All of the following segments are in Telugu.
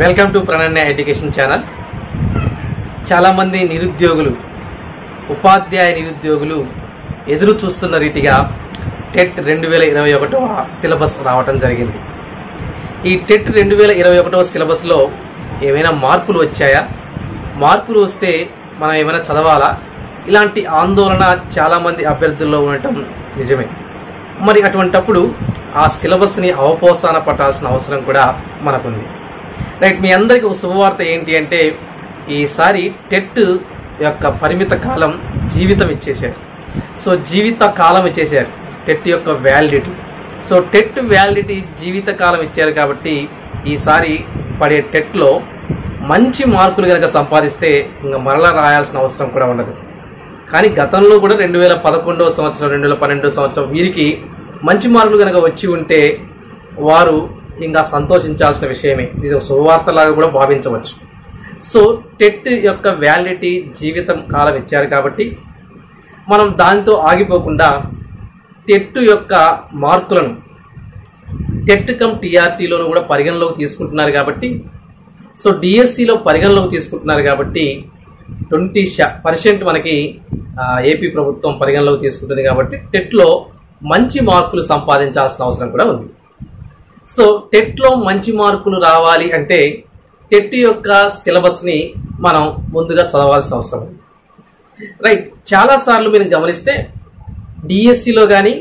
welcome to Prananya education channel చాలామంది నిరుద్యోగులు ఉపాధ్యాయ నిరుద్యోగులు ఎదురు చూస్తున్న రీతిగా టెట్ రెండు వేల ఇరవై ఒకటవ సిలబస్ రావటం జరిగింది ఈ టెట్ రెండు వేల ఇరవై ఒకటవ సిలబస్లో ఏమైనా మార్పులు వచ్చాయా మార్పులు వస్తే మనం ఏమైనా చదవాలా ఇలాంటి ఆందోళన చాలామంది అభ్యర్థుల్లో ఉండటం నిజమే మరి అటువంటప్పుడు ఆ సిలబస్ని అవపోసాన పట్టాల్సిన అవసరం కూడా మనకుంది రైట్ మీ అందరికీ ఒక శుభవార్త ఏంటి అంటే ఈసారి టెట్ యొక్క పరిమిత కాలం జీవితం ఇచ్చేశారు సో జీవిత కాలం ఇచ్చేశారు టెట్ యొక్క వ్యాలిడిటీ సో టెట్ వ్యాలిడిటీ జీవిత కాలం ఇచ్చారు కాబట్టి ఈసారి పడే టెట్లో మంచి మార్కులు కనుక సంపాదిస్తే ఇంకా మరలా రాయాల్సిన అవసరం కూడా ఉండదు కానీ గతంలో కూడా రెండు వేల పదకొండవ సంవత్సరం రెండు వేల పన్నెండవ సంవత్సరం వీరికి మంచి మార్కులు కనుక వచ్చి ఉంటే వారు ఇంకా సంతోషించాల్సిన విషయమే ఇది ఒక శుభవార్తలాగా కూడా భావించవచ్చు సో టెట్ యొక్క వ్యాలిడిటీ జీవితం కాలం ఇచ్చారు కాబట్టి మనం దానితో ఆగిపోకుండా టెట్ యొక్క మార్కులను టెట్ కమ్ టీఆర్టీలోను కూడా పరిగణలోకి తీసుకుంటున్నారు కాబట్టి సో డిఎస్సిలో పరిగణలోకి తీసుకుంటున్నారు కాబట్టి ట్వంటీ పర్సెంట్ మనకి ఆ, ఏపీ ప్రభుత్వం పరిగణలోకి తీసుకుంటుంది కాబట్టి టెట్లో మంచి మార్కులు సంపాదించాల్సిన అవసరం కూడా ఉంది సో టెట్లో మంచి మార్కులు రావాలి అంటే టెట్ యొక్క సిలబస్ని మనం ముందుగా చదవాల్సిన అవసరం ఉంది రైట్ చాలాసార్లు మీరు గమనిస్తే డిఎస్సిలో కానీ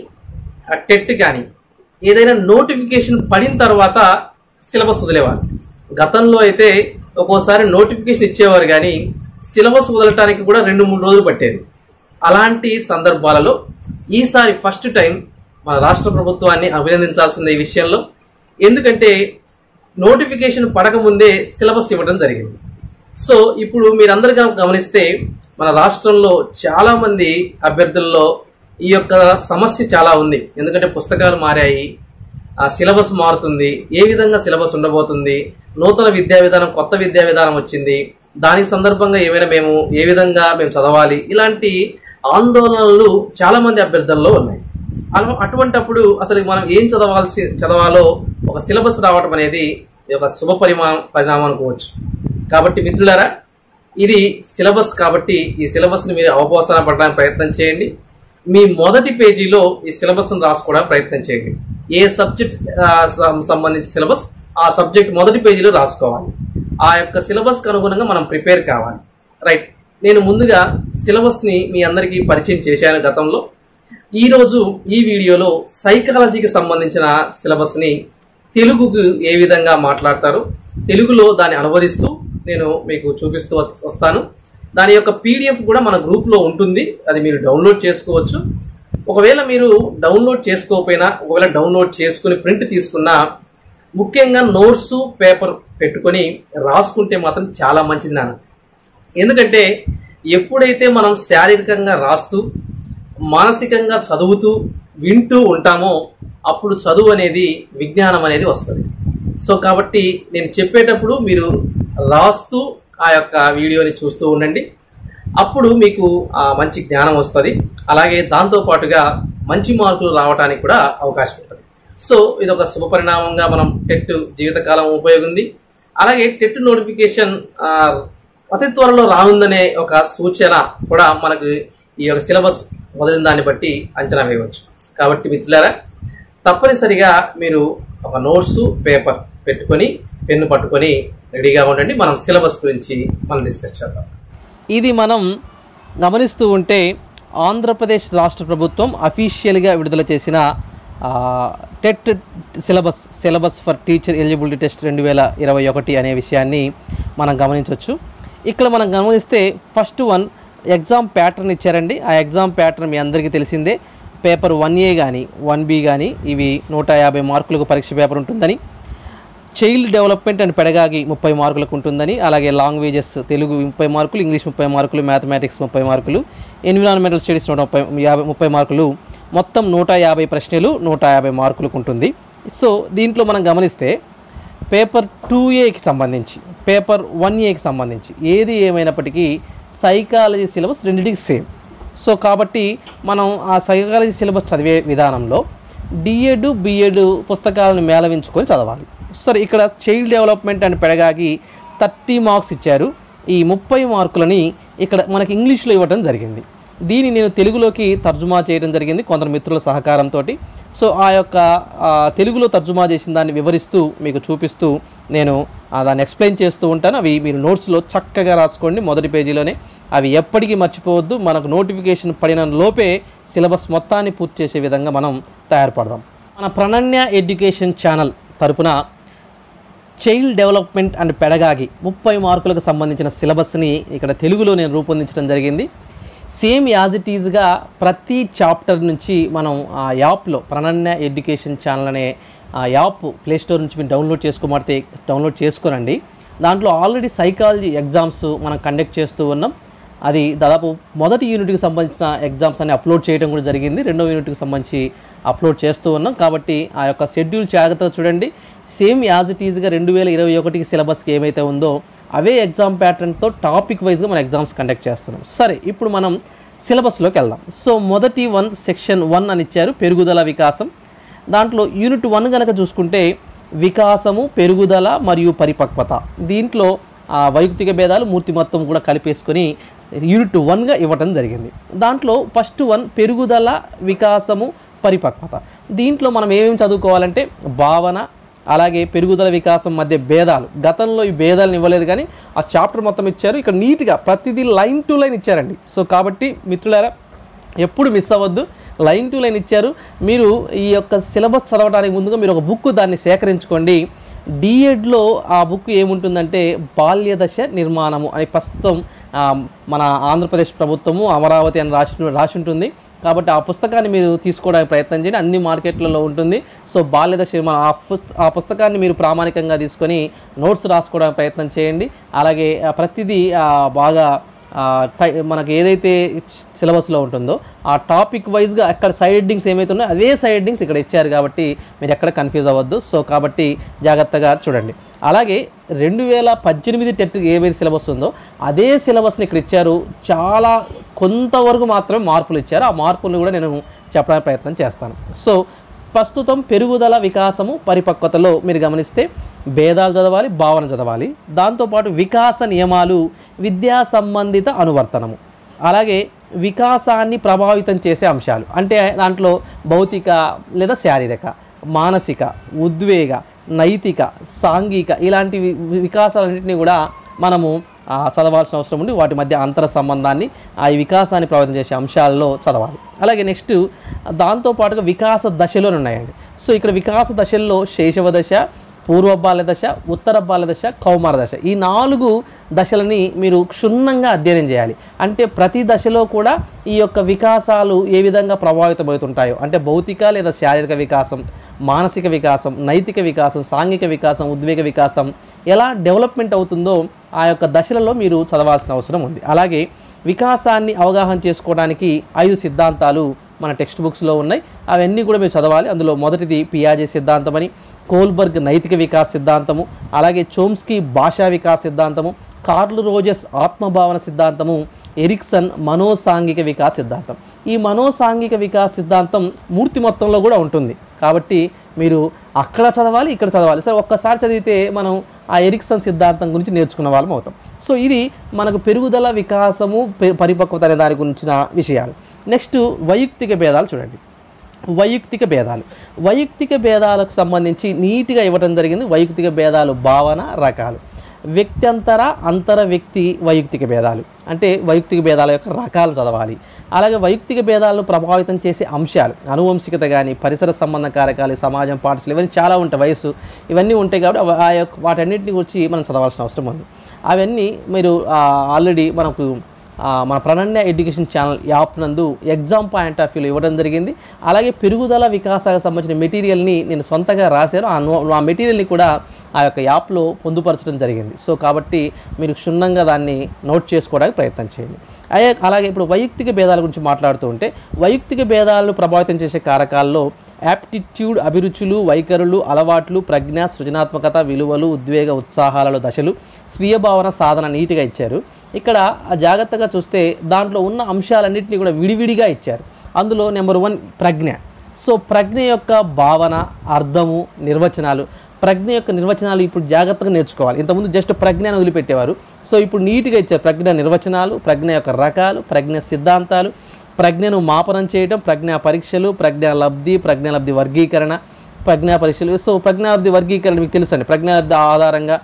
టెట్ కానీ ఏదైనా నోటిఫికేషన్ పడిన తర్వాత సిలబస్ వదిలేవారు గతంలో అయితే ఒక్కోసారి నోటిఫికేషన్ ఇచ్చేవారు కానీ సిలబస్ వదలటానికి కూడా రెండు మూడు రోజులు పట్టేది అలాంటి సందర్భాలలో ఈసారి ఫస్ట్ టైం మన రాష్ట్ర ప్రభుత్వాన్ని అభినందించాల్సింది ఈ విషయంలో ఎందుకంటే నోటిఫికేషన్ పడకముందే సిలబస్ ఇవ్వడం జరిగింది సో ఇప్పుడు మీరందరూ గమ- గమనిస్తే మన రాష్ట్రంలో చాలా మంది అభ్యర్థుల్లో ఈ యొక్క సమస్య చాలా ఉంది ఎందుకంటే పుస్తకాలు మారాయి ఆ సిలబస్ మారుతుంది ఏ విధంగా సిలబస్ ఉండబోతుంది నూతన విద్యా విధానం కొత్త విద్యా విధానం వచ్చింది దాని సందర్భంగా ఏమైనా మేము ఏ విధంగా మేము చదవాలి ఇలాంటి ఆందోళనలు చాలా మంది అభ్యర్థుల్లో ఉన్నాయి అలా అటువంటప్పుడు అసలు మనం ఏం చదవాల్సి చదవాలో ఒక సిలబస్ రావడం అనేది ఇది ఒక శుభ పరిమా పరిణామం అనుకోవచ్చు కాబట్టి మిత్రులారా ఇది సిలబస్ కాబట్టి ఈ సిలబస్ని మీరు అవపోసన పడడానికి ప్రయత్నం చేయండి మీ మొదటి పేజీలో ఈ సిలబస్ను రాసుకోవడానికి ప్రయత్నం చేయండి ఏ సబ్జెక్ట్ ఆ, సం- సంబంధించి సిలబస్ ఆ సబ్జెక్ట్ మొదటి పేజీలో రాసుకోవాలి ఆ యొక్క సిలబస్కి అనుగుణంగా మనం ప్రిపేర్ కావాలి రైట్ నేను ముందుగా సిలబస్ని మీ అందరికీ పరిచయం చేశాను గతంలో ఈరోజు ఈ వీడియోలో సైకాలజీకి సంబంధించిన సిలబస్ని తెలుగుకు ఏ విధంగా మాట్లాడతారు తెలుగులో దాన్ని అనువదిస్తూ నేను మీకు చూపిస్తూ వస్- వస్తాను దాని యొక్క పీడిఎఫ్ కూడా మన గ్రూప్లో ఉంటుంది అది మీరు డౌన్లోడ్ చేసుకోవచ్చు ఒకవేళ మీరు డౌన్లోడ్ చేసుకోకపోయినా ఒకవేళ డౌన్లోడ్ చేసుకుని ప్రింట్ తీసుకున్నా ముఖ్యంగా నోట్స్ పేపర్ పెట్టుకొని రాసుకుంటే మాత్రం చాలా మంచిది నాన్న ఎందుకంటే ఎప్పుడైతే మనం శారీరకంగా రాస్తూ మానసికంగా చదువుతూ వింటూ ఉంటామో అప్పుడు చదువు అనేది విజ్ఞానం అనేది వస్తుంది సో కాబట్టి నేను చెప్పేటప్పుడు మీరు రాస్తూ ఆ యొక్క వీడియోని చూస్తూ ఉండండి అప్పుడు మీకు ఆ మంచి జ్ఞానం వస్తుంది అలాగే దాంతో పాటుగా మంచి మార్కులు రావడానికి కూడా అవకాశం ఉంటుంది సో ఇది ఒక శుభ పరిణామంగా మనం టెట్ జీవితకాలం ఉపయోగింది అలాగే టెట్ నోటిఫికేషన్ ఆ, అతి త్వరలో రానుందనే ఒక సూచన కూడా మనకు ఈ యొక్క సిలబస్ వదిలిన దాన్ని బట్టి అంచనా వేయవచ్చు కాబట్టి మిత్రులారా తప్పనిసరిగా మీరు ఒక నోట్స్ పేపర్ పెట్టుకొని పెన్ను పట్టుకొని రెడీగా ఉండండి మనం సిలబస్ గురించి మనం డిస్కస్ చేద్దాం ఇది మనం గమనిస్తూ ఉంటే ఆంధ్రప్రదేశ్ రాష్ట్ర ప్రభుత్వం అఫీషియల్గా విడుదల చేసిన ఆ, TET syllabus syllabus for teacher eligibility test రెండు వేల ఇరవై ఒకటి అనే విషయాన్ని మనం గమనించవచ్చు ఇక్కడ మనం గమనిస్తే ఫస్ట్ వన్ ఎగ్జామ్ ప్యాటర్న్ ఇచ్చారండి ఆ ఎగ్జామ్ ప్యాటర్న్ మీ అందరికీ తెలిసిందే పేపర్ వన్ ఏ కానీ వన్ బి కానీ ఇవి నూట యాభై మార్కులకు పరీక్ష పేపర్ ఉంటుందని చైల్డ్ డెవలప్మెంట్ అండ్ పెడగాగి ముప్పై మార్కులకు ఉంటుందని అలాగే లాంగ్వేజెస్ తెలుగు ముప్పై మార్కులు ఇంగ్లీష్ ముప్పై మార్కులు మ్యాథమెటిక్స్ ముప్పై మార్కులు ఎన్విరాన్మెంటల్ స్టడీస్ నూట ముప్పై యాభై ముప్పై మార్కులు మొత్తం నూట యాభై ప్రశ్నలు నూట యాభై మార్కులకు ఉంటుంది సో దీంట్లో మనం గమనిస్తే పేపర్ టూ ఏకి సంబంధించి పేపర్ వన్ ఏకి సంబంధించి ఏది ఏమైనప్పటికీ సైకాలజీ సిలబస్ రెండింటికి సేమ్ సో కాబట్టి మనం ఆ సైకాలజీ సిలబస్ చదివే విధానంలో డిఎడ్ బిఎడ్ పుస్తకాలను మేళవించుకొని చదవాలి సరే ఇక్కడ child development and pedagogy thirty marks ఇచ్చారు ఈ ముప్పై మార్కులని ఇక్కడ మనకి ఇంగ్లీష్లో ఇవ్వడం జరిగింది దీన్ని నేను తెలుగులోకి తర్జుమా చేయడం జరిగింది కొందరు మిత్రుల సహకారంతో సో ఆ యొక్క ఆ, తెలుగులో తర్జుమా చేసిన దాన్ని వివరిస్తూ మీకు చూపిస్తూ నేను ఆ, దాన్ని ఎక్స్ప్లెయిన్ చేస్తూ ఉంటాను అవి మీరు నోట్స్లో చక్కగా రాసుకోండి మొదటి పేజీలోనే అవి ఎప్పటికీ మర్చిపోవద్దు మనకు నోటిఫికేషన్ పడిన లోపే సిలబస్ మొత్తాన్ని పూర్తి చేసే విధంగా మనం తయారుపడదాం మన ప్రణన్య ఎడ్యుకేషన్ ఛానల్ తరపున చైల్డ్ డెవలప్మెంట్ అండ్ పెడగాగి ముప్పై మార్కులకు సంబంధించిన సిలబస్ని ఇక్కడ తెలుగులో నేను రూపొందించడం జరిగింది సేమ్ యాజ్ ఇట్ ఈజ్గా ప్రతి చాప్టర్ నుంచి మనం ఆ యాప్లో ప్రణన్య ఎడ్యుకేషన్ ఛానల్ అనే ఆ యాప్ ప్లేస్టోర్ నుంచి మీరు డౌన్లోడ్ చేసుకోమంటే డౌన్లోడ్ చేసుకోనండి దాంట్లో ఆల్రెడీ సైకాలజీ ఎగ్జామ్స్ మనం కండక్ట్ చేస్తూ ఉన్నాం అది దాదాపు మొదటి యూనిట్కి సంబంధించిన ఎగ్జామ్స్ అన్ని అప్లోడ్ చేయడం కూడా జరిగింది రెండో యూనిట్కి సంబంధించి అప్లోడ్ చేస్తూ ఉన్నాం కాబట్టి ఆ యొక్క షెడ్యూల్ జాగ్రత్తగా చూడండి సేమ్ యాజ్ ఇట్ ఈజ్గా రెండు వేల ఇరవై ఒకటికి సిలబస్కి ఏమైతే ఉందో అవే ఎగ్జామ్ ప్యాటర్న్తో టాపిక్ వైజ్గా మనం ఎగ్జామ్స్ కండక్ట్ చేస్తున్నాం సరే ఇప్పుడు మనం సిలబస్లోకి వెళ్దాం సో మొదటి వన్ సెక్షన్ వన్ అని ఇచ్చారు పెరుగుదల వికాసం దాంట్లో యూనిట్ వన్ కనుక చూసుకుంటే వికాసము పెరుగుదల మరియు పరిపక్వత దీంట్లో ఆ వైయక్తిక భేదాలు మూర్తిమత్వం కూడా కలిపేసుకొని యూనిట్ వన్గా ఇవ్వటం జరిగింది దాంట్లో ఫస్ట్ వన్ పెరుగుదల వికాసము పరిపక్వత దీంట్లో మనం ఏమేమి చదువుకోవాలంటే భావన అలాగే పెరుగుదల వికాసం మధ్య భేదాలు గతంలో ఈ భేదాలను ఇవ్వలేదు కానీ ఆ చాప్టర్ మొత్తం ఇచ్చారు ఇక్కడ నీట్గా ప్రతిదీ లైన్ టు లైన్ ఇచ్చారండి సో కాబట్టి మిత్రులారా ఎప్పుడు మిస్ అవ్వద్దు లైన్ టు లైన్ ఇచ్చారు మీరు ఈ యొక్క సిలబస్ చదవడానికి ముందుగా మీరు ఒక బుక్ దాన్ని సేకరించుకోండి డిఎడ్లో ఆ బుక్ ఏముంటుందంటే బాల్య దశ నిర్మాణము అని ప్రస్తుతం ఆ, మన ఆంధ్రప్రదేశ్ ప్రభుత్వము అమరావతి అని రాసి రాసి ఉంటుంది కాబట్టి ఆ పుస్తకాన్ని మీరు తీసుకోవడానికి ప్రయత్నం చేయండి అన్ని మార్కెట్లలో ఉంటుంది సో బాల్య దశ నిర్మాణం ఆ పుస్త ఆ పుస్తకాన్ని మీరు ప్రామాణికంగా తీసుకొని నోట్స్ రాసుకోవడానికి ప్రయత్నం చేయండి అలాగే ఆ, ప్రతిదీ ఆ, బాగా ఆ, టై- మనకి ఏదైతే సిలబస్లో ఉంటుందో ఆ టాపిక్ వైజ్గా అక్కడ సైడ్ హెడ్డింగ్స్ ఏమైతే ఉన్నాయో అవే సైడ్ హెడ్డింగ్స్ ఇక్కడ ఇచ్చారు కాబట్టి మీరు ఎక్కడ కన్ఫ్యూజ్ అవ్వద్దు సో కాబట్టి జాగ్రత్తగా చూడండి అలాగే రెండు వేల పద్దెనిమిది టెట్ ఏవైతే సిలబస్ ఉందో అదే సిలబస్ని ఇక్కడ ఇచ్చారు చాలా కొంతవరకు మాత్రమే మార్పులు ఇచ్చారు ఆ మార్పులను కూడా నేను చెప్పడానికి ప్రయత్నం చేస్తాను సో ప్రస్తుతం పెరుగుదల వికాసము పరిపక్వతలో మీరు గమనిస్తే భేదాలు చదవాలి భావన చదవాలి దాంతోపాటు వికాస నియమాలు విద్యా సంబంధిత అనువర్తనము అలాగే వికాసాన్ని ప్రభావితం చేసే అంశాలు అంటే దాంట్లో భౌతిక లేదా శారీరక మానసిక ఉద్వేగ నైతిక సాంఘిక ఇలాంటి వి- వికాసాలన్నింటినీ కూడా మనము ఆ, చదవాల్సిన అవసరం ఉంది వాటి మధ్య అంతర సంబంధాన్ని ఆ ఈ వికాసాన్ని ప్రభావితం చేసే అంశాల్లో చదవాలి అలాగే నెక్స్ట్ దాంతోపాటుగా వికాస దశలోనే ఉన్నాయండి సో ఇక్కడ వికాస దశల్లో శైశవ దశ పూర్వ బాల్య దశ ఉత్తర బాల్య దశ కౌమార దశ ఈ నాలుగు దశలని మీరు క్షుణ్ణంగా అధ్యయనం చేయాలి అంటే ప్రతి దశలో కూడా ఈ యొక్క వికాసాలు ఏ విధంగా ప్రభావితమవుతుంటాయో అంటే భౌతిక లేదా శారీరక వికాసం మానసిక వికాసం నైతిక వికాసం సాంఘిక వికాసం ఉద్వేగ వికాసం ఎలా డెవలప్మెంట్ అవుతుందో ఆ యొక్క దశలలో మీరు చదవాల్సిన అవసరం ఉంది అలాగే వికాసాన్ని అవగాహన చేసుకోవడానికి ఐదు సిద్ధాంతాలు మన టెక్స్ట్ బుక్స్లో ఉన్నాయి అవన్నీ కూడా మీరు చదవాలి అందులో మొదటిది పియాజే సిద్ధాంతం అని కోల్బర్గ్ నైతిక వికాస్ సిద్ధాంతము అలాగే చోమ్స్కీ భాషా వికాస్ సిద్ధాంతము కార్ల్ రోజెస్ ఆత్మభావన సిద్ధాంతము ఎరిక్సన్ మనోసాంఘిక వికాస్ సిద్ధాంతం ఈ మనోసాంఘిక వికాస్ సిద్ధాంతం మూర్తి మొత్తంలో కూడా ఉంటుంది కాబట్టి మీరు అక్కడ చదవాలి ఇక్కడ చదవాలి సరే ఒక్కసారి చదివితే మనం ఆ ఎరిక్సన్ సిద్ధాంతం గురించి నేర్చుకున్న వాళ్ళం అవుతాం సో ఇది మనకు పెరుగుదల వికాసము పె- పరిపక్వత అనే దాని గురించిన విషయాలు నెక్స్ట్ వైయక్తిక భేదాలు చూడండి వైయక్తిక భేదాలు వైయక్తిక భేదాలకు సంబంధించి నీట్గా ఇవ్వడం జరిగింది వైయక్తిక భేదాలు భావన రకాలు వ్యక్త్యంతర అంతర వ్యక్తి వైయక్తిక భేదాలు అంటే వైయక్తిక భేదాల యొక్క రకాలు చదవాలి అలాగే వైయక్తిక భేదాలను ప్రభావితం చేసే అంశాలు అనువంశికత కానీ పరిసర సంబంధ కారకాలు సమాజం పాఠశాల ఇవన్నీ చాలా ఉంటాయి వయసు ఇవన్నీ ఉంటాయి కాబట్టి అవ- ఆ యొక్క వాటన్నిటిని గురించి మనం చదవాల్సిన అవసరం ఉంది అవన్నీ మీరు ఆల్రెడీ మనకు ఆ, మన ప్రణన్య ఎడ్యుకేషన్ ఛానల్ యాప్ నందు ఎగ్జామ్ పాయింట్ ఆఫ్ వ్యూలో ఇవ్వడం జరిగింది అలాగే పెరుగుదల వికాసాలకు సంబంధించిన మెటీరియల్ని నేను సొంతగా రాశాను ఆ నో- ఆ మెటీరియల్ని కూడా ఆ యొక్క యాప్లో పొందుపరచడం జరిగింది సో కాబట్టి మీరు క్షుణ్ణంగా దాన్ని నోట్ చేసుకోవడానికి ప్రయత్నం చేయండి అయ్యే అలాగే ఇప్పుడు వైయక్తిక భేదాల గురించి మాట్లాడుతూ ఉంటే వైయక్తిక భేదాలను ప్రభావితం చేసే కారకాల్లో యాప్టిట్యూడ్ అభిరుచులు వైఖరులు అలవాట్లు ప్రజ్ఞ సృజనాత్మకత విలువలు ఉద్వేగ ఉత్సాహాలలో దశలు స్వీయ భావన సాధన నీట్గా ఇచ్చారు ఇక్కడ ఆ జాగ్రత్తగా చూస్తే దాంట్లో ఉన్న అంశాలన్నింటినీ కూడా విడివిడిగా ఇచ్చారు అందులో నెంబర్ వన్ ప్రజ్ఞ సో ప్రజ్ఞ యొక్క భావన అర్థము నిర్వచనాలు ప్రజ్ఞ యొక్క నిర్వచనాలు ఇప్పుడు జాగ్రత్తగా నేర్చుకోవాలి ఇంతకుముందు జస్ట్ ప్రజ్ఞ అని వదిలిపెట్టేవారు సో ఇప్పుడు నీట్గా ఇచ్చారు ప్రజ్ఞ నిర్వచనాలు ప్రజ్ఞ యొక్క రకాలు ప్రజ్ఞ సిద్ధాంతాలు ప్రజ్ఞను మాపనం చేయడం ప్రజ్ఞా పరీక్షలు ప్రజ్ఞా లబ్ధి ప్రజ్ఞా లబ్ధి వర్గీకరణ ప్రజ్ఞా పరీక్షలు సో ప్రజ్ఞాబ్ది వర్గీకరణ మీకు తెలుసు అండి ప్రజ్ఞాబ్ది ఆధారంగా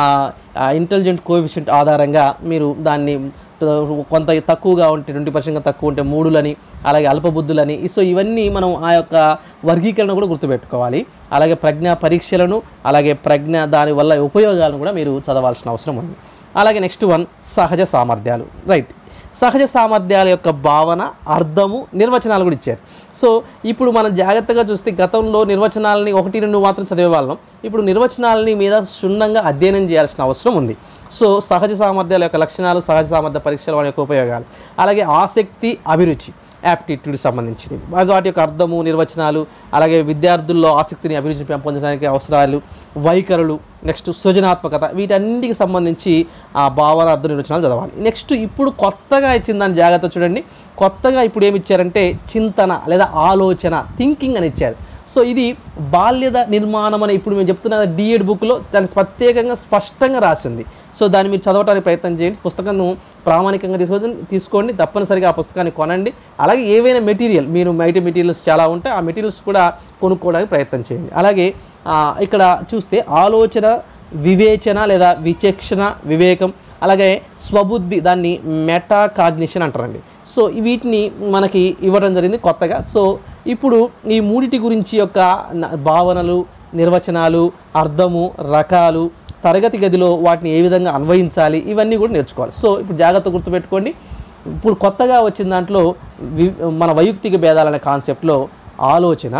ఇంటెలిజెంట్ కోఎఫిషియంట్ ఆధారంగా మీరు దాన్ని త- కొంత తక్కువగా ఉంటే ట్వంటీ పర్సెంట్ తక్కువ ఉంటే మూడులని అలాగే అల్పబుద్ధులని సో ఇవన్నీ మనం ఆ యొక్క వర్గీకరణ కూడా గుర్తుపెట్టుకోవాలి అలాగే ప్రజ్ఞా పరీక్షలను అలాగే ప్రజ్ఞ దాని వల్ల ఉపయోగాలను కూడా మీరు చదవాల్సిన అవసరం ఉంది అలాగే నెక్స్ట్ వన్ సహజ సామర్థ్యాలు రైట్ సహజ సామర్థ్యాల యొక్క భావన అర్థము నిర్వచనాలు కూడా ఇచ్చారు సో ఇప్పుడు మనం జాగ్రత్తగా చూస్తే గతంలో నిర్వచనాలని ఒకటి రెండు మాత్రం చదివే వాళ్ళం ఇప్పుడు నిర్వచనాలని మీద క్షుణ్ణంగా అధ్యయనం చేయాల్సిన అవసరం ఉంది సో సహజ సామర్థ్యాల యొక్క లక్షణాలు సహజ సామర్థ్య పరీక్షల వాటి యొక్క ఉపయోగాలు అలాగే ఆసక్తి అభిరుచి యాప్టిట్యూడ్ సంబంధించినవి అది వాటి యొక్క అర్థము నిర్వచనాలు అలాగే విద్యార్థుల్లో ఆసక్తిని అభిరుచిని పెంపొందడానికి అవసరాలు వైఖరులు నెక్స్ట్ సృజనాత్మకత వీటన్నిటికి సంబంధించి ఆ భావన అర్థ నిర్వచనాలు చదవాలి నెక్స్ట్ ఇప్పుడు కొత్తగా ఇచ్చిన దాని జాగ్రత్త చూడండి కొత్తగా ఇప్పుడు ఏమి ఇచ్చారంటే చింతన లేదా ఆలోచన థింకింగ్ అని ఇచ్చారు సో ఇది బాల్యద నిర్మాణం అని ఇప్పుడు మేము చెప్తున్న డిఎడ్ బుక్లో దానికి ప్రత్యేకంగా స్పష్టంగా రాసింది సో దాన్ని మీరు చదవడానికి ప్రయత్నం చేయండి పుస్తకం ప్రామాణికంగా తీసుకో తీసుకోండి తప్పనిసరిగా ఆ పుస్తకాన్ని కొనండి అలాగే ఏవైనా మెటీరియల్ మీరు బయట మెటీరియల్స్ చాలా ఉంటాయి ఆ మెటీరియల్స్ కూడా కొనుక్కోవడానికి ప్రయత్నం చేయండి అలాగే ఆ, ఇక్కడ చూస్తే ఆలోచన వివేచన లేదా విచక్షణ వివేకం అలాగే స్వబుద్ధి దాన్ని మెటా కాగ్నిషన్ అంటారండి సో వీటిని మనకి ఇవ్వడం జరిగింది కొత్తగా సో ఇప్పుడు ఈ మూడిటి గురించి యొక్క న- భావనలు నిర్వచనాలు అర్థము రకాలు తరగతి గదిలో వాటిని ఏ విధంగా అన్వయించాలి ఇవన్నీ కూడా నేర్చుకోవాలి సో ఇప్పుడు జాగ్రత్త గుర్తుపెట్టుకోండి ఇప్పుడు కొత్తగా వచ్చిన దాంట్లో వి మన వైయక్తిక భేదాలనే కాన్సెప్ట్లో ఆలోచన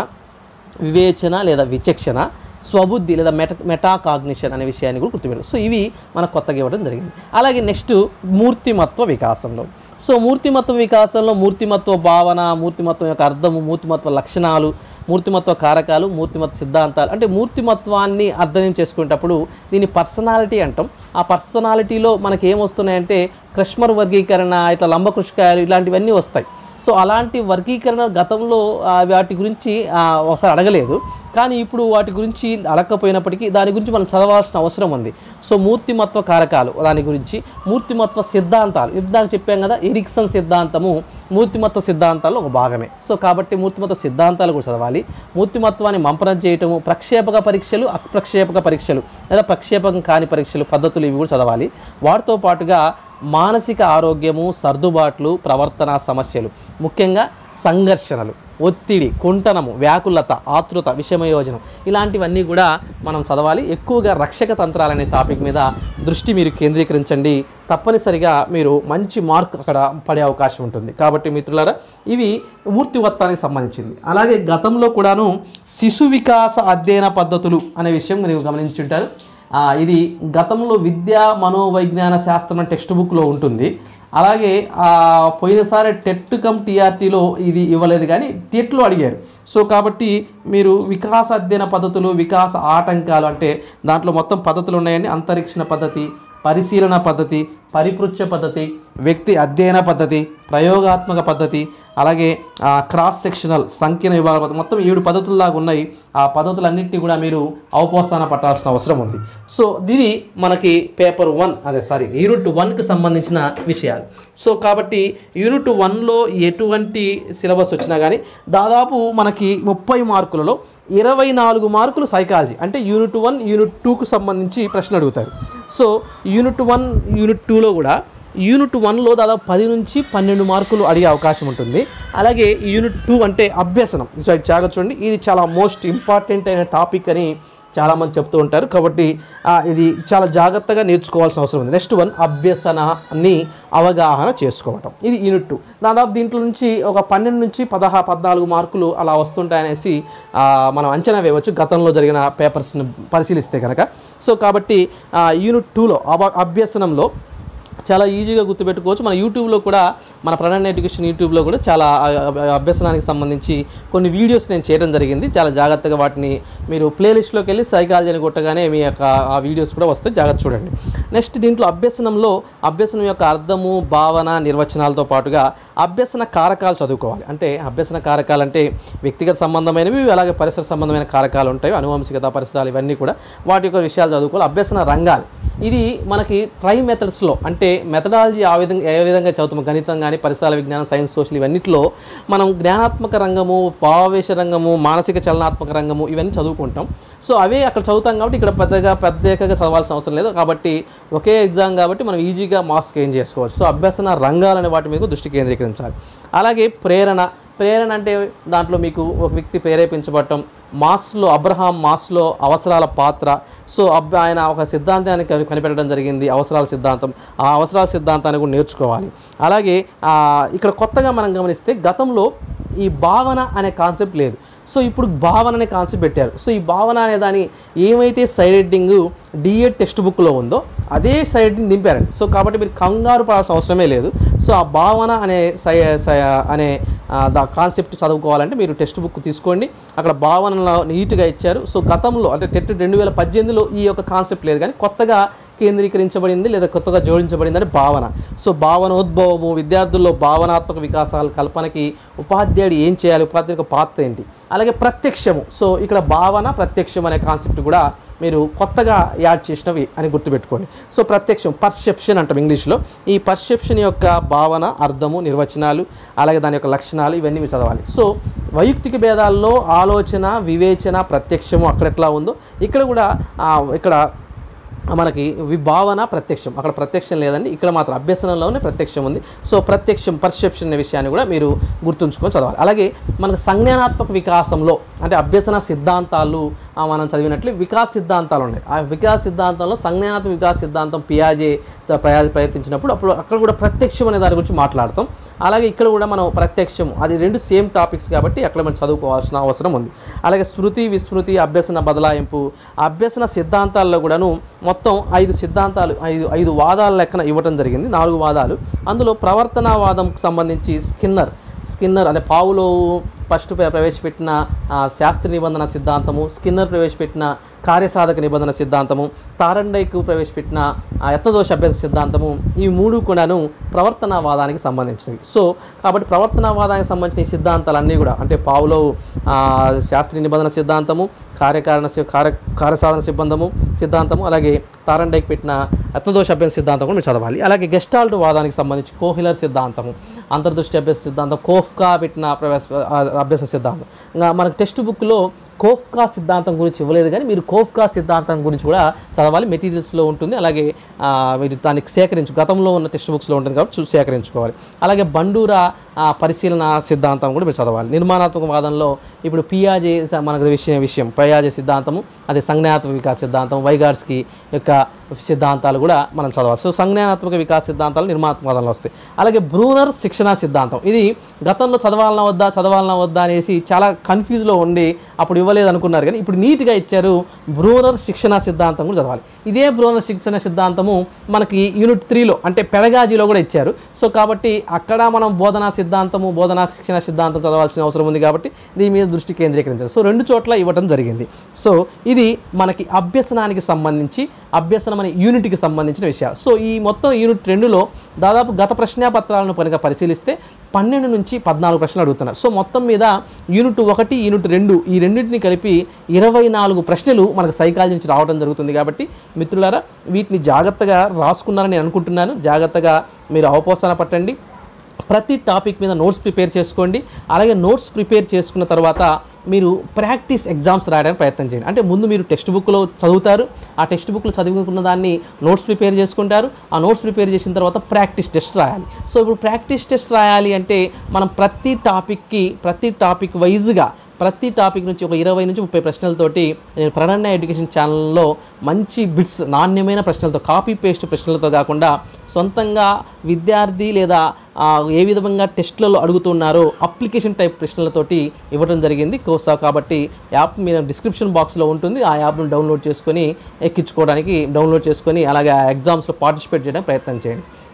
వివేచన లేదా విచక్షణ స్వబుద్ధి లేదా మెట మెటాకాగ్నిషన్ అనే విషయాన్ని కూడా గుర్తుపెట్టు సో ఇవి మనకు కొత్తగా ఇవ్వడం జరిగింది అలాగే నెక్స్ట్ మూర్తిమత్వ వికాసంలో సో మూర్తిమత్వ వికాసంలో మూర్తిమత్వ భావన మూర్తిమత్వం యొక్క అర్థము మూర్తిమత్వ లక్షణాలు మూర్తిమత్వ కారకాలు మూర్తిమత్వ సిద్ధాంతాలు అంటే మూర్తిమత్వాన్ని అర్థం చేసుకునేటప్పుడు దీన్ని పర్సనాలిటీ అంటాం ఆ పర్సనాలిటీలో మనకి ఏమొస్తున్నాయంటే క్రష్మర్ వర్గీకరణ ఇట్లా లంబకృషికాయలు ఇలాంటివన్నీ వస్తాయి సో అలాంటి వర్గీకరణ గతంలో ఆ, వాటి గురించి ఆ, ఒకసారి అడగలేదు కానీ ఇప్పుడు వాటి గురించి అడగకపోయినప్పటికీ దాని గురించి మనం చదవాల్సిన అవసరం ఉంది సో మూర్తిమత్వ కారకాలు దాని గురించి మూర్తిమత్వ సిద్ధాంతాలు ఇందాక చెప్పాం కదా ఎరిక్సన్ సిద్ధాంతము మూర్తిమత్వ సిద్ధాంతాల్లో ఒక భాగమే సో కాబట్టి మూర్తిమత్వ సిద్ధాంతాలు కూడా చదవాలి మూర్తిమత్వాన్ని మంపనం చేయటము ప్రక్షేపక పరీక్షలు అప్రక్షేపక పరీక్షలు లేదా ప్రక్షేపకం కాని పరీక్షలు పద్ధతులు ఇవి కూడా చదవాలి వాటితో పాటుగా మానసిక ఆరోగ్యము సర్దుబాట్లు ప్రవర్తన సమస్యలు ముఖ్యంగా సంఘర్షణలు ఒత్తిడి కుంటనము వ్యాకులత ఆతృత విషమయోజనం ఇలాంటివన్నీ కూడా మనం చదవాలి ఎక్కువగా రక్షక తంత్రాలనే టాపిక్ మీద దృష్టి మీరు కేంద్రీకరించండి తప్పనిసరిగా మీరు మంచి మార్క్ అక్కడ పడే అవకాశం ఉంటుంది కాబట్టి మిత్రులారా ఇవి మూర్తివత్వానికి సంబంధించింది అలాగే గతంలో కూడాను శిశు వికాస అధ్యయన పద్ధతులు అనే విషయం మీరు గమనించుంటారు ఆ, ఇది గతంలో విద్యా మనోవైజ్ఞాన శాస్త్రం టెక్స్ట్ బుక్లో ఉంటుంది అలాగే ఆ, పోయినసారి టెట్ కమ్ టీఆర్టీలో ఇది ఇవ్వలేదు కానీ టెట్లో అడిగారు సో కాబట్టి మీరు వికాస అధ్యయన పద్ధతులు వికాస ఆటంకాలు అంటే దాంట్లో మొత్తం పద్ధతులు ఉన్నాయండి అంతరిక్షణ పద్ధతి పరిశీలన పద్ధతి పరిపృచ్ఛ పద్ధతి వ్యక్తి అధ్యయన పద్ధతి ప్రయోగాత్మక పద్ధతి అలాగే ఆ, క్రాస్ సెక్షనల్ సంకీర్ణ విభాగ పద్ధతి మొత్తం ఏడు పద్ధతుల్లాగా ఉన్నాయి ఆ పద్ధతులన్నింటినీ కూడా మీరు అవపోసన పట్టాల్సిన అవసరం ఉంది సో ఇది మనకి పేపర్ వన్ అదే సారీ యూనిట్ వన్కి సంబంధించిన విషయాలు సో కాబట్టి యూనిట్ వన్లో ఎటువంటి సిలబస్ వచ్చినా కానీ దాదాపు మనకి ముప్పై మార్కులలో ఇరవై నాలుగు మార్కులు సైకాలజీ అంటే యూనిట్ వన్ యూనిట్ టూకు సంబంధించి ప్రశ్న అడుగుతారు సో యూనిట్ వన్ యూనిట్ టూలో కూడా యూనిట్ వన్లో దాదాపు పది నుంచి పన్నెండు మార్కులు అడిగే అవకాశం ఉంటుంది అలాగే యూనిట్ టూ అంటే అభ్యసనం సో ఇది జాగ్రత్త చూడండి ఇది చాలా మోస్ట్ ఇంపార్టెంట్ అయిన టాపిక్ అని చాలామంది చెప్తూ ఉంటారు కాబట్టి ఆ, ఇది చాలా జాగ్రత్తగా నేర్చుకోవాల్సిన అవసరం ఉంది నెక్స్ట్ వన్ అభ్యసనాన్ని అవగాహన చేసుకోవటం ఇది యూనిట్ టూ దాదాపు దీంట్లో నుంచి ఒక పన్నెండు నుంచి పదహా పద్నాలుగు మార్కులు అలా వస్తుంటాయనేసి ఆ, మనం అంచనా వేయవచ్చు గతంలో జరిగిన పేపర్స్ని పరిశీలిస్తే కనుక సో కాబట్టి ఆ, యూనిట్ టూలో అభ అభ్యసనంలో చాలా ఈజీగా గుర్తుపెట్టుకోవచ్చు మన యూట్యూబ్లో కూడా మన ప్రణాళిక ఎడ్యుకేషన్ యూట్యూబ్లో కూడా చాలా ఆ, ఆ, అభ్యసనానికి సంబంధించి కొన్ని వీడియోస్ నేను చేయడం జరిగింది చాలా జాగ్రత్తగా వాటిని మీరు ప్లేలిస్ట్లోకి వెళ్ళి సైకాలజీ అని కొట్టగానే మీ యొక్క ఆ వీడియోస్ కూడా వస్తాయి జాగ్రత్త చూడండి నెక్స్ట్ దీంట్లో అభ్యసనంలో అభ్యసనం యొక్క అర్థము భావన నిర్వచనాలతో పాటుగా అభ్యసన కారకాలు చదువుకోవాలి అంటే అభ్యసన కారకాలు అంటే వ్యక్తిగత సంబంధమైనవి అలాగే పరిసర సంబంధమైన కారకాలు ఉంటాయి అనువంశికత పరిసరాలు ఇవన్నీ కూడా వాటి యొక్క విషయాలు చదువుకోవాలి అభ్యసన రంగాలు ఇది మనకి ట్రై మెథడ్స్లో అంటే మెథడాలజీ ఆ విధంగా ఏ విధంగా చదువుతాము గణితం కానీ పరిసరాల విజ్ఞానం సైన్స్ సోషల్ ఇవన్నిటిలో మనం జ్ఞానాత్మక రంగము భావావేశ రంగము మానసిక చలనాత్మక రంగము ఇవన్నీ చదువుకుంటాం సో అవే అక్కడ చదువుతాం కాబట్టి ఇక్కడ పెద్దగా ప్రత్యేకంగా చదవాల్సిన అవసరం లేదు కాబట్టి ఒకే ఎగ్జామ్ కాబట్టి మనం ఈజీగా మార్క్స్ గెయిన్ చేసుకోవచ్చు సో అభ్యసన రంగాలనే వాటి మీద దృష్టి కేంద్రీకరించాలి అలాగే ప్రేరణ ప్రేరణ అంటే దాంట్లో మీకు ఒక వ్యక్తి ప్రేరేపించబడటం మాస్లో అబ్రహాం మాస్లో అవసరాల పాత్ర సో అబ్బ ఆయన ఒక సిద్ధాంతాన్ని కని- కనిపెట్టడం జరిగింది అవసరాల సిద్ధాంతం ఆ అవసరాల సిద్ధాంతాన్ని కూడా నేర్చుకోవాలి అలాగే ఆ, ఇక్కడ కొత్తగా మనం గమనిస్తే గతంలో ఈ భావన అనే కాన్సెప్ట్ లేదు సో ఇప్పుడు భావన అనే కాన్సెప్ట్ పెట్టారు సో ఈ భావన అనే దాని ఏమైతే సైడ్ హెడ్డింగ్ డిఎడ్ టెక్స్ట్ బుక్లో ఉందో అదే సైడ్ హెడ్డింగ్ దింపారండి సో కాబట్టి మీరు కంగారు పడాల్సిన అవసరమే లేదు సో ఆ భావన అనే సై సై- అనే ఆ, దా కాన్సెప్ట్ చదువుకోవాలంటే మీరు టెక్స్ట్ బుక్ తీసుకోండి అక్కడ భావనలో నీట్గా ఇచ్చారు సో గతంలో అంటే టెట్ రెండు వేల పద్దెనిమిదిలో ఈ యొక్క కాన్సెప్ట్ లేదు కానీ కొత్తగా కేంద్రీకరించబడింది లేదా కొత్తగా జోడించబడింది అని భావన సో భావనోద్భవము విద్యార్థుల్లో భావనాత్మక వికాసాల కల్పనకి ఉపాధ్యాయుడు ఏం చేయాలి ఉపాధ్యాయుడి యొక్క పాత్ర ఏంటి అలాగే ప్రత్యక్షము సో ఇక్కడ భావన ప్రత్యక్షం అనే కాన్సెప్ట్ కూడా మీరు కొత్తగా యాడ్ చేసినవి అని గుర్తుపెట్టుకోండి సో ప్రత్యక్షం పర్సెప్షన్ అంటాం ఇంగ్లీష్లో ఈ పర్సెప్షన్ యొక్క భావన అర్థము నిర్వచనాలు అలాగే దాని యొక్క లక్షణాలు ఇవన్నీ మీరు చదవాలి సో వైయక్తిక భేదాల్లో ఆలోచన వివేచన ప్రత్యక్షము అక్కడ ఎట్లా ఉందో ఇక్కడ కూడా ఆ, ఇక్కడ మనకి విభావన ప్రత్యక్షం అక్కడ ప్రత్యక్షం లేదండి ఇక్కడ మాత్రం అభ్యసనంలోనే ప్రత్యక్షం ఉంది సో ప్రత్యక్షం పర్సెప్షన్ అనే విషయాన్ని కూడా మీరు గుర్తుంచుకొని చదవాలి అలాగే మనకు సంజ్ఞానాత్మక వికాసంలో అంటే అభ్యసన సిద్ధాంతాలు ఆ, మనం చదివినట్లు వికాస సిద్ధాంతాలు ఉన్నాయి ఆ వికాస సిద్ధాంతంలో సంజ్ఞానాత్మక వికాస సిద్ధాంతం పియాజే ప్రయా ప్రయత్నించినప్పుడు అప్పుడు అక్కడ కూడా ప్రత్యక్షం అనే దాని గురించి మాట్లాడతాం అలాగే ఇక్కడ కూడా మనం ప్రత్యక్షం అది రెండు సేమ్ టాపిక్స్ కాబట్టి అక్కడ మనం చదువుకోవాల్సిన అవసరం ఉంది అలాగే స్మృతి విస్మృతి అభ్యసన బదలాయింపు అభ్యసన సిద్ధాంతాల్లో కూడాను మొత్తం ఐదు సిద్ధాంతాలు ఐదు ఐదు వాదాల లెక్కన ఇవ్వటం జరిగింది నాలుగు వాదాలు అందులో ప్రవర్తనావాదంకు సంబంధించి స్కిన్నర్ స్కిన్నర్ అంటే పావులో ఫస్ట్ ప్ర- ప్రవేశపెట్టిన ఆ, శాస్త్ర నిబంధన సిద్ధాంతము స్కిన్నర్ ప్రవేశపెట్టిన కార్యసాధక నిబంధన సిద్ధాంతము తారండైకు ప్రవేశపెట్టిన ఆ, యత్నదోష అభ్యాస సిద్ధాంతము ఈ మూడు కూడాను ప్రవర్తనవాదానికి సంబంధించినవి సో కాబట్టి ప్రవర్తనవాదానికి సంబంధించిన ఈ సిద్ధాంతాలన్నీ కూడా అంటే పావులో ఆ, శాస్త్రీయ నిబంధన సిద్ధాంతము కార్యకారణ సి- కార్య కార్యసాధన సిబ్బందము సిద్ధాంతము అలాగే తారండైకి పెట్టిన యత్నదోష అభ్యాస సిద్ధాంతం కూడా మీరు చదవాలి అలాగే గెస్టాల్ట్ వాదానికి సంబంధించి కోహిలర్ సిద్ధాంతము అంతర్దృష్టి అభ్యాస సిద్ధాంతం కోఫ్కా పెట్టిన ప్రవేశ ఆ, అభ్యాస సిద్ధాంతం ఇంకా మనకు టెక్స్ట్ బుక్లో కోఫ్కా సిద్ధాంతం గురించి ఇవ్వలేదు కానీ మీరు కోఫ్కా సిద్ధాంతం గురించి కూడా చదవాలి మెటీరియల్స్లో ఉంటుంది అలాగే ఆ, మీరు దాన్ని సేకరించు గతంలో ఉన్న టెక్స్ట్ బుక్స్లో ఉంటుంది కాబట్టి చూ సేకరించుకోవాలి అలాగే బండూరా ఆ, పరిశీలన సిద్ధాంతం కూడా మీరు చదవాలి నిర్మాణాత్మక వాదంలో ఇప్పుడు పియాజే స- మనకు విషయం విషయం పియాజే సిద్ధాంతము అదే సంజ్ఞానాత్మక వికాస సిద్ధాంతం వైగార్స్కి యొక్క సిద్ధాంతాలు కూడా మనం చదవాలి సో సంజ్ఞానాత్మక వికాస సిద్ధాంతాలు నిర్మాణాత్మక వాదంలో వస్తాయి అలాగే బ్రూనర్ శిక్షణ సిద్ధాంతం ఇది గతంలో చదవాలన్నా వద్దా చదవాలన్నా వద్దా అనేసి చాలా కన్ఫ్యూజ్లో ఉండి అప్పుడు ఇవ్వలేదు అనుకున్నారు కానీ ఇప్పుడు నీట్గా ఇచ్చారు బ్రూనర్ శిక్షణ సిద్ధాంతం కూడా చదవాలి ఇదే బ్రూనర్ శిక్షణ సిద్ధాంతము మనకి యూనిట్ త్రీలో అంటే పెడగాజీలో కూడా ఇచ్చారు సో కాబట్టి అక్కడ మనం బోధనా సిద్ధాంతము బోధనా శిక్షణ సిద్ధాంతం చదవాల్సిన అవసరం ఉంది కాబట్టి దీని మీద దృష్టి కేంద్రీకరించారు సో రెండు చోట్ల ఇవ్వటం జరిగింది సో ఇది మనకి అభ్యసనానికి సంబంధించి అభ్యసనం అనే యూనిట్కి సంబంధించిన విషయాలు సో ఈ మొత్తం యూనిట్ రెండులో దాదాపు గత ప్రశ్నాపత్రాలను కనుక పరిశీలిస్తే పన్నెండు నుంచి పద్నాలుగు ప్రశ్నలు అడుగుతున్నారు సో మొత్తం మీద యూనిట్ ఒకటి యూనిట్ రెండు ఈ రెండింటిని కలిపి ఇరవై నాలుగు ప్రశ్నలు మనకు సైకాలజీ నుంచి రావడం జరుగుతుంది కాబట్టి మిత్రులారా వీటిని జాగ్రత్తగా రాసుకున్నారని నేను అనుకుంటున్నాను జాగ్రత్తగా మీరు అవపోసన పట్టండి ప్రతి టాపిక్ మీద నోట్స్ ప్రిపేర్ చేసుకోండి అలాగే నోట్స్ ప్రిపేర్ చేసుకున్న తర్వాత మీరు ప్రాక్టీస్ ఎగ్జామ్స్ రాయడానికి ప్రయత్నం చేయండి అంటే ముందు మీరు టెక్స్ట్ బుక్లో చదువుతారు ఆ టెక్స్ట్ బుక్లో చదువుకున్న దాన్ని నోట్స్ ప్రిపేర్ చేసుకుంటారు ఆ నోట్స్ ప్రిపేర్ చేసిన తర్వాత ప్రాక్టీస్ టెస్ట్ రాయాలి సో ఇప్పుడు ప్రాక్టీస్ టెస్ట్ రాయాలి అంటే మనం ప్రతి టాపిక్కి ప్రతి టాపిక్ వైజ్గా ప్రతి టాపిక్ నుంచి ఒక ఇరవై నుంచి ముప్పై ప్రశ్నలతోటి నేను ప్రణాళిక ఎడ్యుకేషన్ ఛానల్లో మంచి బిట్స్ నాణ్యమైన ప్రశ్నలతో కాపీ పేస్ట్ ప్రశ్నలతో కాకుండా సొంతంగా విద్యార్థి లేదా ఆ, ఏ విధంగా టెస్ట్లలో అడుగుతున్నారో అప్లికేషన్ టైప్ ప్రశ్నలతోటి ఇవ్వడం జరిగింది కోసా కాబట్టి యాప్ మీరు డిస్క్రిప్షన్ బాక్స్లో ఉంటుంది ఆ యాప్ను డౌన్లోడ్ చేసుకొని ఎక్కించుకోవడానికి డౌన్లోడ్ చేసుకొని అలాగే ఆ ఎగ్జామ్స్లో పార్టిసిపేట్ చేయడానికి ప్రయత్నం చేయండి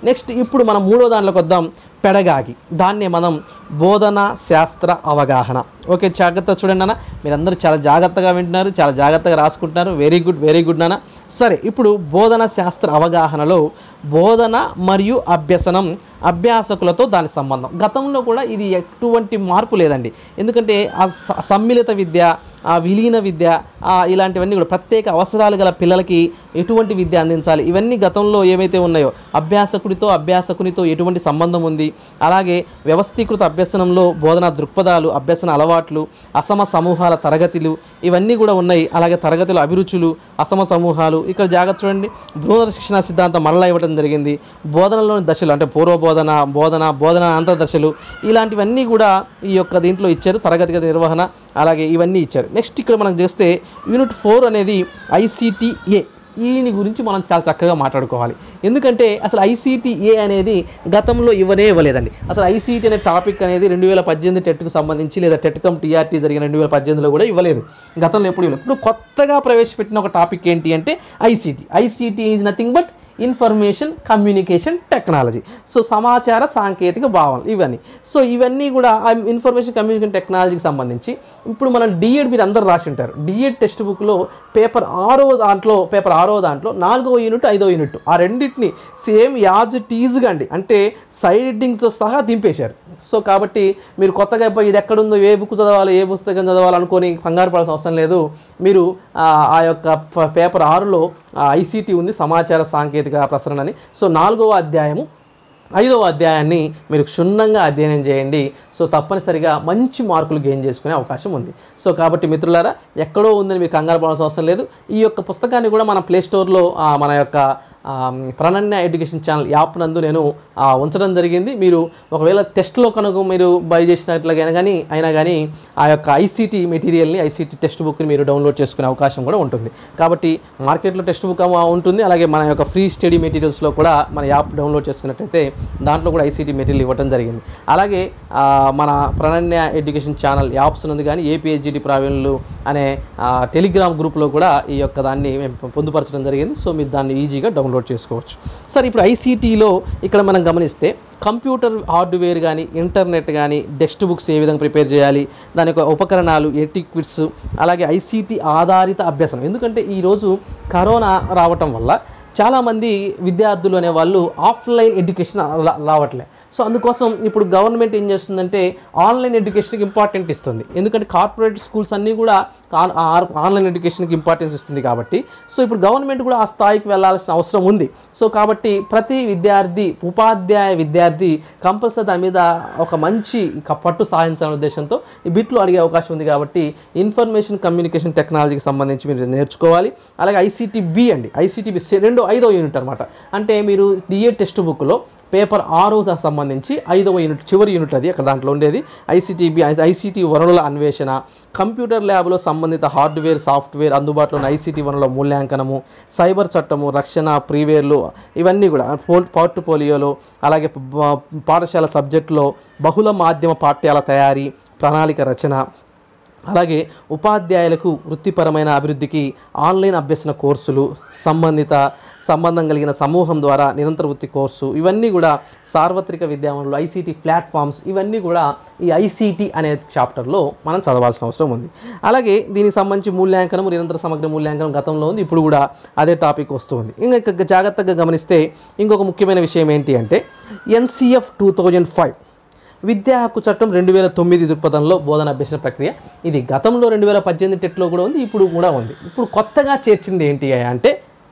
నెక్స్ట్ ఇప్పుడు మనం మూడో దాంట్లోకి వద్దాం పెడగాగి దాన్నే మనం బోధన శాస్త్ర అవగాహన ఓకే జాగ్రత్త చూడండి అన్న మీరందరూ చాలా జాగ్రత్తగా వింటున్నారు చాలా జాగ్రత్తగా రాసుకుంటున్నారు వెరీ గుడ్ వెరీ గుడ్ నాన్న సరే ఇప్పుడు బోధన శాస్త్ర అవగాహనలో బోధన మరియు అభ్యసనం అభ్యాసకులతో దాని సంబంధం గతంలో కూడా ఇది ఎటువంటి మార్పు లేదండి ఎందుకంటే ఆ స- సమ్మిళిత విద్య ఆ విలీన విద్య ఆ ఇలాంటివన్నీ కూడా ప్రత్యేక అవసరాలు గల పిల్లలకి ఎటువంటి విద్య అందించాలి ఇవన్నీ గతంలో ఏవైతే ఉన్నాయో అభ్యాసకుడితో అభ్యాసకునితో ఎటువంటి సంబంధం ఉంది అలాగే వ్యవస్థీకృత అభ్యసనంలో బోధనా దృక్పథాలు అభ్యసన అలవాట్లు అసమ సమూహాల తరగతులు ఇవన్నీ కూడా ఉన్నాయి అలాగే తరగతుల అభిరుచులు అసమ సమూహాలు ఇక్కడ జాగ్రత్త చూడండి బృహద శిక్షణ సిద్ధాంతం మరలా ఇవ్వడం జరిగింది బోధనలోని దశలు అంటే పూర్వ బోధన బోధన బోధన అంతర్ దశలు ఇలాంటివన్నీ కూడా ఈ యొక్క దీంట్లో ఇచ్చారు తరగతి గది నిర్వహణ అలాగే ఇవన్నీ ఇచ్చారు నెక్స్ట్ ఇక్కడ మనం చేస్తే యూనిట్ ఫోర్ అనేది ఐసిటిఏ దీని గురించి మనం చాలా చక్కగా మాట్లాడుకోవాలి ఎందుకంటే అసలు ఐసీటీఏ అనేది గతంలో ఇవ్వనే ఇవ్వలేదండి అసలు ఐసీటీ అనే టాపిక్ అనేది రెండు వేల పద్దెనిమిది టెట్కు సంబంధించి లేదా టెట్కమ్ టీఆర్టీ జరిగిన రెండు వేల పద్దెనిమిదిలో కూడా ఇవ్వలేదు గతంలో ఎప్పుడు ఇవ్వలేదు ఇప్పుడు కొత్తగా ప్రవేశపెట్టిన ఒక టాపిక్ ఏంటి అంటే ICT ICT is nothing but information communication technology so సమాచార సాంకేతిక భావనలు ఇవన్నీ సో ఇవన్నీ కూడా ఆ ఇన్ఫర్మేషన్ కమ్యూనికేషన్ టెక్నాలజీకి సంబంధించి ఇప్పుడు మనం డిఎడ్ మీరు అందరూ రాసి ఉంటారు డిఎడ్ టెక్స్ట్ బుక్లో పేపర్ ఆరో దాంట్లో పేపర్ ఆరో దాంట్లో నాలుగో యూనిట్ ఐదో యూనిట్ ఆ రెండింటిని సేమ్ యాజ్ టీజ్గా అండి అంటే సైడ్ హెడ్డింగ్స్తో సహా దింపేశారు సో కాబట్టి మీరు కొత్తగా పోయి ఇది ఎక్కడుందో ఏ బుక్ చదవాలి ఏ పుస్తకం చదవాలి అనుకొని కంగారు పడాల్సిన అవసరం లేదు మీరు ఆ, ఆ యొక్క ప- పేపర్ ఆరులో ఐసీటీ ఉంది సమాచార సాంకేతిక ప్రసరణ అని సో నాలుగవ అధ్యాయము ఐదవ అధ్యాయాన్ని మీరు క్షుణ్ణంగా అధ్యయనం చేయండి సో తప్పనిసరిగా మంచి మార్కులు గెయిన్ చేసుకునే అవకాశం ఉంది సో కాబట్టి మిత్రులారా ఎక్కడో ఉందని మీరు కంగారు పడాల్సిన అవసరం లేదు ఈ యొక్క పుస్తకాన్ని కూడా మన ప్లే స్టోర్లో ఆ, మన యొక్క ఆ, ప్రణన్య ఎడ్యుకేషన్ ఛానల్ యాప్ నందు నేను ఆ, ఉంచడం జరిగింది మీరు ఒకవేళ టెస్ట్లో కనుక మీరు బై చేసినట్లుగా కానీ అయినా కానీ ఆ యొక్క ఐసీటీ మెటీరియల్ని ఐసీటీ టెక్స్ట్ బుక్ని మీరు డౌన్లోడ్ చేసుకునే అవకాశం కూడా ఉంటుంది కాబట్టి మార్కెట్లో టెక్స్ట్ బుక్ ఉంటుంది అలాగే మన యొక్క ఫ్రీ స్టడీ మెటీరియల్స్లో కూడా మన యాప్ డౌన్లోడ్ చేసుకున్నట్టయితే దాంట్లో కూడా ఐసీటీ మెటీరియల్ ఇవ్వడం జరిగింది అలాగే ఆ, మన ప్రణన్య ఎడ్యుకేషన్ ఛానల్ యాప్స్ నందు కానీ ఏపీహెచ్జిటి ప్రావీణ్యులు అనే ఆ, టెలిగ్రామ్ గ్రూప్లో కూడా ఈ యొక్క దాన్ని మేము పొందుపరచడం జరిగింది సో మీరు దాన్ని ఈజీగా డౌన్లోడ్ చేసుకోవచ్చు సరే ఇప్పుడు ఐసీటీలో ఇక్కడ మనం గమనిస్తే కంప్యూటర్ హార్డ్వేర్ కానీ ఇంటర్నెట్ కానీ టెక్స్ట్ బుక్స్ ఏ విధంగా ప్రిపేర్ చేయాలి దాని యొక్క ఉపకరణాలు ఎటిక్విట్స్ అలాగే ఐసీటీ ఆధారిత అభ్యసనం ఎందుకంటే ఈరోజు కరోనా రావటం వల్ల చాలామంది విద్యార్థులు అనేవాళ్ళు ఆఫ్లైన్ ఎడ్యుకేషన్ రా- రావట్లే సో అందుకోసం ఇప్పుడు గవర్నమెంట్ ఏం చేస్తుందంటే ఆన్లైన్ ఎడ్యుకేషన్కి ఇంపార్టెంట్ ఇస్తుంది ఎందుకంటే కార్పొరేట్ స్కూల్స్ అన్నీ కూడా ఆన్- ఆ- ఆన్లైన్ ఎడ్యుకేషన్కి ఇంపార్టెన్స్ ఇస్తుంది కాబట్టి సో ఇప్పుడు గవర్నమెంట్ కూడా ఆ స్థాయికి వెళ్ళాల్సిన అవసరం ఉంది సో కాబట్టి ప్రతి విద్యార్థి ఉపాధ్యాయ విద్యార్థి కంపల్సరీ దాని మీద ఒక మంచి క- పట్టు సాధించాలనే ఉద్దేశంతో ఈ బిట్లు అడిగే అవకాశం ఉంది కాబట్టి ఇన్ఫర్మేషన్ కమ్యూనికేషన్ టెక్నాలజీకి సంబంధించి మీరు నేర్చుకోవాలి అలాగే ఐసీటీ బి అండి ఐసీటీ బి రెండో ఐదో యూనిట్ అనమాట అంటే మీరు డిఏ టెక్స్ట్ బుక్లో పేపర్ ఆరో దా- సంబంధించి ఐదవ యూనిట్ చివరి యూనిట్ అది అక్కడ దాంట్లో ఉండేది ఐసీటీబీ ఐసీటీ వనరుల అన్వేషణ కంప్యూటర్ ల్యాబ్లో సంబంధిత హార్డ్వేర్ సాఫ్ట్వేర్ అందుబాటులో ఉన్న ఐసీటీ వనరుల మూల్యాంకనము సైబర్ చట్టము రక్షణ ప్రీవేర్లు ఇవన్నీ కూడా పోర్ట్ పోర్ట్ఫోలియోలో అలాగే ప- పాఠశాల సబ్జెక్టులో బహుళ మాధ్యమ పాఠ్యాల తయారీ ప్రణాళిక రచన అలాగే ఉపాధ్యాయులకు వృత్తిపరమైన అభివృద్ధికి ఆన్లైన్ అభ్యసన కోర్సులు సంబంధిత సంబంధం కలిగిన సమూహం ద్వారా నిరంతర వృత్తి కోర్సు ఇవన్నీ కూడా సార్వత్రిక విద్యావనలు ఐసీటీ ప్లాట్ఫామ్స్ ఇవన్నీ కూడా ఈ ఐసీటీ అనే చాప్టర్లో మనం చదవాల్సిన అవసరం ఉంది అలాగే దీనికి సంబంధించి మూల్యాంకనం నిరంతర సమగ్ర మూల్యాంకనం గతంలో ఉంది ఇప్పుడు కూడా అదే టాపిక్ వస్తుంది ఇంకా ఇక జాగ్రత్తగా గమనిస్తే ఇంకొక ముఖ్యమైన విషయం ఏంటి అంటే ఎన్సిఎఫ్ టూ థౌజండ్ ఫైవ్ విద్యా హక్కు చట్టం రెండు వేల తొమ్మిది దృక్పథంలో బోధన అభ్యసన ప్రక్రియ ఇది గతంలో రెండు వేల పద్దెనిమిది టెట్లో కూడా ఉంది ఇప్పుడు కూడా ఉంది ఇప్పుడు కొత్తగా చేర్చింది ఏంటి అంటే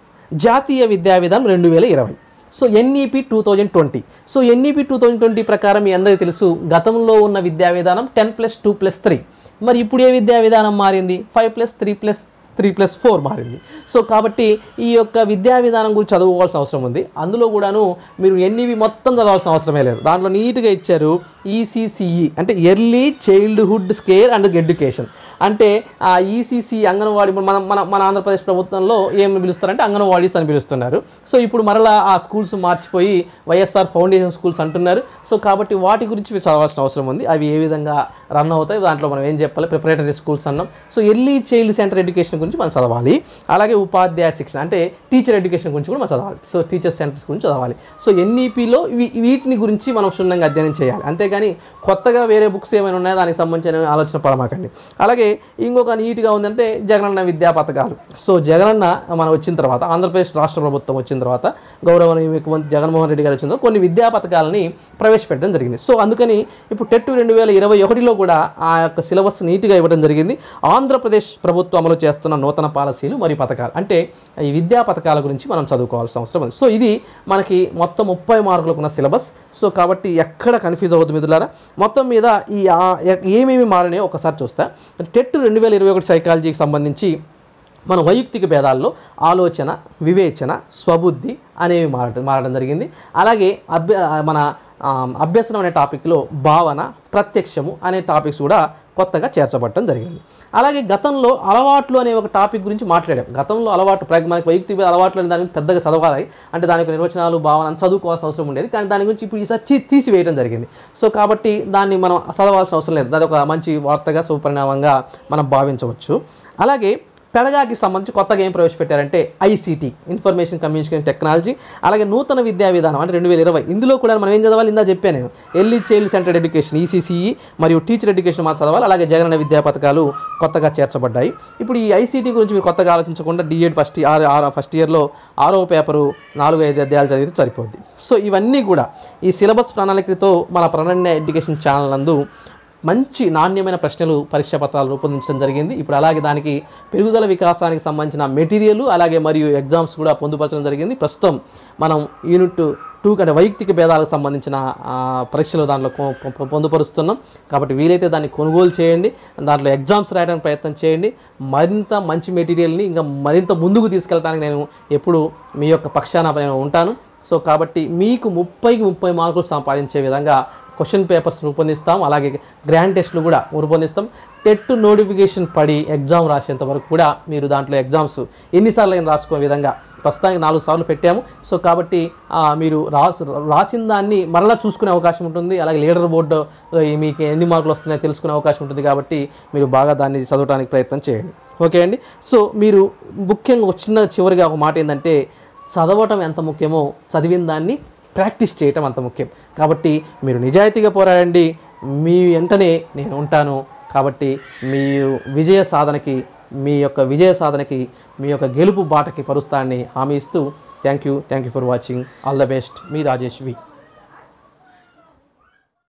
జాతీయ విద్యా విధానం రెండు వేల ఇరవై so NEP two thousand twenty so NEP two thousand twenty ప్రకారం మీ అందరికీ తెలుసు గతంలో ఉన్న విద్యా విధానం ten plus two plus three మరి ఇప్పుడు ఏ విద్యా విధానం మారింది five plus three plus three plus four మారింది సో కాబట్టి ఈ యొక్క విద్యా విధానం గురించి చదువుకోవాల్సిన అవసరం ఉంది అందులో కూడాను మీరు ఎన్నివి మొత్తం చదవాల్సిన అవసరమే లేదు దాంట్లో నీట్గా ఇచ్చారు ఈసీసీఈ అంటే early childhood care and education అంటే ఆ ఈసీసీ అంగన్వాడీ ఇప్పుడు మన మన మన ఆంధ్రప్రదేశ్ ప్రభుత్వంలో ఏం పిలుస్తారంటే అంగన్వాడీస్ అని పిలుస్తున్నారు సో ఇప్పుడు మరలా ఆ స్కూల్స్ మార్చిపోయి వైఎస్ఆర్ ఫౌండేషన్ స్కూల్స్ అంటున్నారు సో కాబట్టి వాటి గురించి మీరు చదవాల్సిన అవసరం ఉంది అవి ఏ విధంగా రన్ అవుతాయి దాంట్లో మనం ఏం చెప్పాలి ప్రిపరేటరీ స్కూల్స్ అన్నాం so early child center education గురించి మనం చదవాలి అలాగే అలాగే ఉపాధ్యాయ శిక్షణ అంటే టీచర్ ఎడ్యుకేషన్ గురించి కూడా మనం చదవాలి సో టీచర్ సెంటర్స్ గురించి చదవాలి సో ఎన్ఈపిలో వీటిని గురించి మనం క్షుణ్ణంగా అధ్యయనం చేయాలి అంతేగాని కొత్తగా వేరే బుక్స్ ఏమైనా ఉన్నాయో దానికి సంబంధించిన ఆలోచన పడమాకండి అలాగే ఇంకొక నీట్గా ఉందంటే జగనన్న విద్యా పథకాలు సో జగనన్న మనం వచ్చిన తర్వాత ఆంధ్రప్రదేశ్ రాష్ట్ర ప్రభుత్వం వచ్చిన తర్వాత గౌరవనీయ ముఖ్యమంత్రి జగన్మోహన్ రెడ్డి గారు వచ్చిన తర్వాత కొన్ని విద్యా పథకాలని ప్రవేశపెట్టడం జరిగింది సో అందుకని ఇప్పుడు టెట్ రెండు వేల ఇరవై ఒకటిలో కూడా ఆ యొక్క సిలబస్ నీట్గా ఇవ్వడం జరిగింది ఆంధ్రప్రదేశ్ ప్రభుత్వం అమలు చేస్తున్న నూతన పాలసీలు మరియు పథకాలు అంటే ఈ విద్యా పథకాల గురించి మనం చదువుకోవాల్సిన అవసరం ఉంది సో ఇది మనకి మొత్తం ముప్పై మార్కులకు ఉన్న సిలబస్ సో కాబట్టి ఎక్కడ కన్ఫ్యూజ్ అవ్వద్దు మిత్రులారా మొత్తం మీద ఈ ఆ- ఏమేమి మారినాయో ఒకసారి చూస్తా టెట్ రెండు వేల ఇరవై ఒకటి సైకాలజీకి సంబంధించి మన వైయక్తిక భేదాల్లో ఆలోచన వివేచన స్వబుద్ధి అనేవి మారడం మారడం జరిగింది అలాగే అభ్య మన ఆ, అభ్యసనం అనే టాపిక్లో భావన ప్రత్యక్షము అనే టాపిక్స్ కూడా కొత్తగా చేర్చబడటం జరిగింది అలాగే గతంలో అలవాట్లు అనే ఒక టాపిక్ గురించి మాట్లాడాం గతంలో అలవాటు ప్ర- మనకి వైయక్తిక భేద అలవాట్లు అనే దాని గురించి పెద్దగా చదవాలి అంటే దానికి నిర్వచనాలు భావన అని చదువుకోవాల్సిన అవసరం ఉండేది కానీ దాని గురించి ఇప్పుడు ఈసారి తీ- తీసివేయడం జరిగింది సో కాబట్టి దాన్ని మనం చదవాల్సిన అవసరం లేదు అది ఒక మంచి వార్తగా సుపరిణామంగా మనం భావించవచ్చు అలాగే పెడగాకి సంబంధించి కొత్తగా ఏం ప్రవేశపెట్టారంటే ఐసీటీ ఇన్ఫర్మేషన్ కమ్యూనికేషన్ టెక్నాలజీ అలాగే నూతన విద్యా విధానం అంటే రెండు వేల ఇరవై ఇందులో కూడా మనం ఏం చదవాలి ఇందా చెప్పాను నేను early child centered education ECCE మరియు టీచర్ ఎడ్యుకేషన్ మనం చదవాలి అలాగే జగనన్న విద్యా పథకాలు కొత్తగా చేర్చబడ్డాయి ఇప్పుడు ఈ ఐసీటీ గురించి మీరు కొత్తగా ఆలోచించకుండా డిఎడ్ ఫస్ట్ ఆరు ఆరు ఫస్ట్ ఇయర్లో ఆరో పేపరు నాలుగు ఐదు అధ్యాయాలు చదివితే సరిపోద్ది సో ఇవన్నీ కూడా ఈ సిలబస్ ప్రణాళికతో మన ప్రణాళిక ఎడ్యుకేషన్ ఛానల్ నందు మంచి నాణ్యమైన ప్రశ్నలు పరీక్షా పత్రాలు రూపొందించడం జరిగింది ఇప్పుడు అలాగే దానికి పెరుగుదల వికాసానికి సంబంధించిన మెటీరియల్ అలాగే మరియు ఎగ్జామ్స్ కూడా పొందుపరచడం జరిగింది ప్రస్తుతం మనం యూనిట్ టూ కంటే వైయక్తిక భేదాలకు సంబంధించిన ఆ, పరీక్షలు దాంట్లో కొ- పొ- పొందుపరుస్తున్నాం కాబట్టి వీలైతే దాన్ని కొనుగోలు చేయండి దాంట్లో ఎగ్జామ్స్ రాయడానికి ప్రయత్నం చేయండి మరింత మంచి మెటీరియల్ని ఇంకా మరింత ముందుకు తీసుకెళ్ళడానికి నేను ఎప్పుడు మీ యొక్క పక్షాన నేను ఉంటాను సో కాబట్టి మీకు ముప్పైకి ముప్పై మార్కులు సంపాదించే విధంగా క్వశ్చన్ పేపర్స్ రూపొందిస్తాం అలాగే గ్రాండ్ టెస్ట్లు కూడా రూపొందిస్తాం టెట్ నోటిఫికేషన్ పడి ఎగ్జామ్ రాసేంత వరకు కూడా మీరు దాంట్లో ఎగ్జామ్స్ ఎన్నిసార్లు అయినా రాసుకునే విధంగా ప్రస్తుతానికి నాలుగు సార్లు పెట్టాము సో కాబట్టి ఆ, మీరు రాసు రాసిన దాన్ని మరలా చూసుకునే అవకాశం ఉంటుంది అలాగే లీడర్ బోర్డు ఆ, మీకు ఎన్ని మార్కులు వస్తున్నాయో తెలుసుకునే అవకాశం ఉంటుంది కాబట్టి మీరు బాగా దాన్ని చదవడానికి ప్రయత్నం చేయండి ఓకే అండి సో మీరు ముఖ్యంగా ఒక చిన్న చివరిగా ఒక మాట ఏంటంటే చదవటం ఎంత ముఖ్యమో చదివిన దాన్ని ప్రాక్టీస్ చేయటం అంత ముఖ్యం కాబట్టి మీరు నిజాయితీగా పోరాడండి మీ వెంటనే నేను ఉంటాను కాబట్టి మీ విజయ సాధనకి మీ యొక్క విజయ సాధనకి మీ యొక్క గెలుపు బాటకి పరుస్తానని హామీ ఇస్తూ thank you thank you for watching all the best మీ రాజేష్ వి